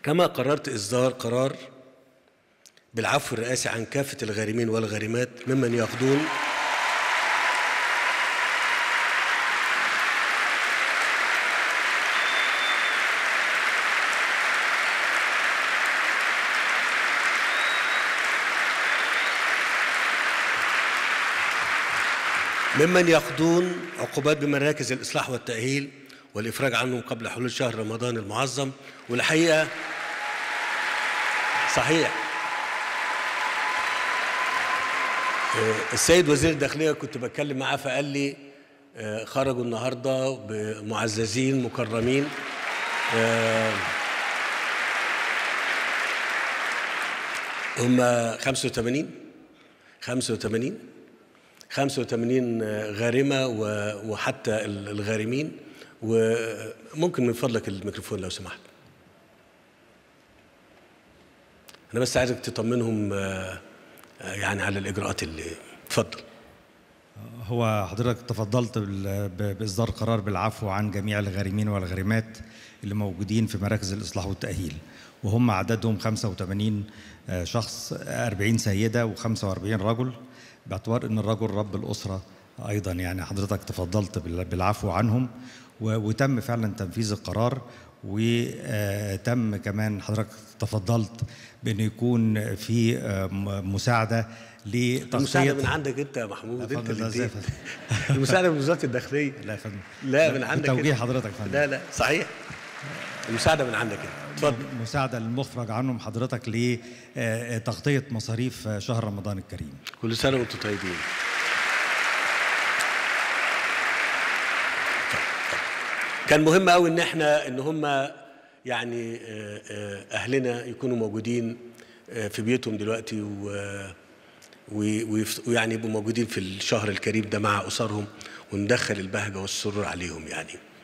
كما قررت إصدار قرار بالعفو الرئاسي عن كافة الغارمين والغارمات ممن يقضون ممن يقضون عقوبات بمراكز الإصلاح والتأهيل والإفراج عنهم قبل حلول شهر رمضان المعظم والحقيقة صحيح آه، السيد وزير الداخلية كنت بتكلم معاه فقال لي آه، خرجوا النهاردة معززين مكرمين آه، هم 85 85 85 غارمة و- وحتى الغارمين وممكن من فضلك الميكروفون لو سمحت أنا بس عايزك تطمنهم آه، آه، يعني على الإجراءات اللي اتفضل هو حضرتك تفضلت بال- ب- بإصدار قرار بالعفو عن جميع الغارمين والغارمات اللي موجودين في مراكز الإصلاح والتأهيل وهم عددهم 85 آه، شخص 40 سيدة و45 رجل باعتبار أن الرجل رب الأسرة أيضا يعني حضرتك تفضلت بال- بالعفو عنهم و- وتم فعلا تنفيذ القرار وتم كمان حضرتك تفضلت بأن يكون في آه، م- مساعدة المساعدة من لتغطية عندك أنت يا محمود أنت اتفضل، اللي لا، ازاي يا اديت. فندم؟ المساعدة من وزارة الداخلية لا يا فندم لا من عندك توجيه أنت. حضرتك يا فندم لا لا صحيح المساعدة من عندك أنت اتفضل مساعدة للمخرج عنهم حضرتك لتغطية مصاريف شهر رمضان الكريم كل سنة وأنتم طيبين كان مهم قوي ان احنا ان هم يعني آه، آه، اهلنا يكونوا موجودين آه، في بيوتهم دلوقتي و و- ويف- ويعني يبقوا موجودين في الشهر الكريم ده مع اسرهم وندخل البهجه والسرور عليهم يعني